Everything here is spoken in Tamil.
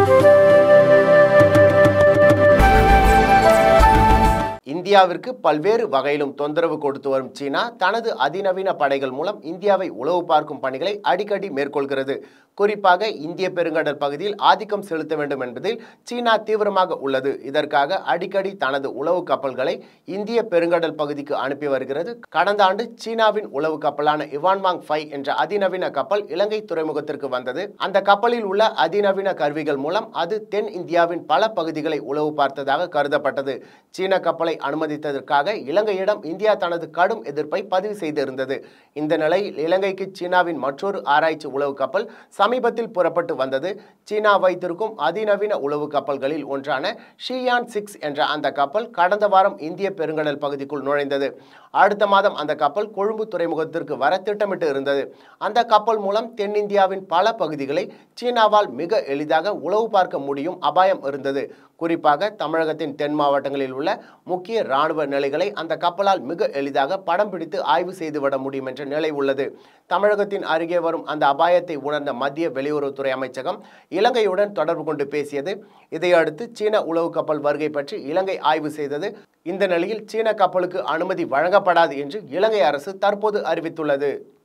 இந்தியாவிற்கு பல்வேறு வகையிலும் தொந்தரவு கொடுத்து வரும் சீனா தனது அதிநவீன படைகள் மூலம் இந்தியாவை உளவு பார்க்கும் பணிகளை அடிக்கடி மேற்கொள்கிறது குறிப்பாக இந்திய பெருங்கடல் பகுதியில் ஆதிக்கம் செலுத்த வேண்டும் என்பதில் சீனா தீவிரமாக உள்ளது இதற்காக அடிக்கடி தனது உளவு கப்பல்களை இந்திய பெருங்கடல் பகுதிக்கு அனுப்பி வருகிறது கடந்த ஆண்டு சீனாவின் உளவு கப்பலான இவான்மாங் ஃபை என்ற அதிநவீன கப்பல் இலங்கை துறைமுகத்திற்கு வந்தது அந்த கப்பலில் உள்ள அதிநவீன கருவிகள் மூலம் அது தென் இந்தியாவின் பல பகுதிகளை உளவு பார்த்ததாக கருதப்பட்டது சீன கப்பலை அனுமதித்ததற்காக இலங்கையிடம் இந்தியா தனது கடும் எதிர்ப்பை பதிவு செய்திருந்தது இந்த நிலையில் இலங்கைக்கு சீனாவின் மற்றொரு ஆராய்ச்சி உளவு கப்பல் சமீபத்தில் புறப்பட்டு வந்தது சீனா வைத்திருக்கும் அதிநவீன உளவு கப்பல்களில் ஒன்றான ஷியான் சிக்ஸ் என்ற அந்த கப்பல் கடந்த வாரம் இந்திய பெருங்கடல் பகுதிக்குள் நுழைந்தது அடுத்த மாதம் அந்த கப்பல் கொழும்பு துறைமுகத்திற்கு வர திட்டமிட்டு இருந்தது அந்த கப்பல் மூலம் தென்னிந்தியாவின் பல பகுதிகளை சீனாவால் மிக எளிதாக உளவு பார்க்க முடியும் அபாயம் இருந்தது குறிப்பாக தமிழகத்தின் தென் மாவட்டங்களில் உள்ள முக்கிய இராணுவ நிலைகளை அந்த கப்பலால் மிக எளிதாக படம் பிடித்து ஆய்வு செய்துவிட முடியும் என்ற நிலை உள்ளது தமிழகத்தின் அருகே வரும் அந்த அபாயத்தை உணர்ந்த மத்திய வெளியுறவுத்துறை அமைச்சகம் இலங்கையுடன் தொடர்பு கொண்டு பேசியது இதையடுத்து சீன உளவு கப்பல் வருகை பற்றி இலங்கை ஆய்வு செய்தது இந்த நிலையில் சீன கப்பலுக்கு அனுமதி வழங்கப்படாது என்று இலங்கை அரசு தற்போது அறிவித்துள்ளது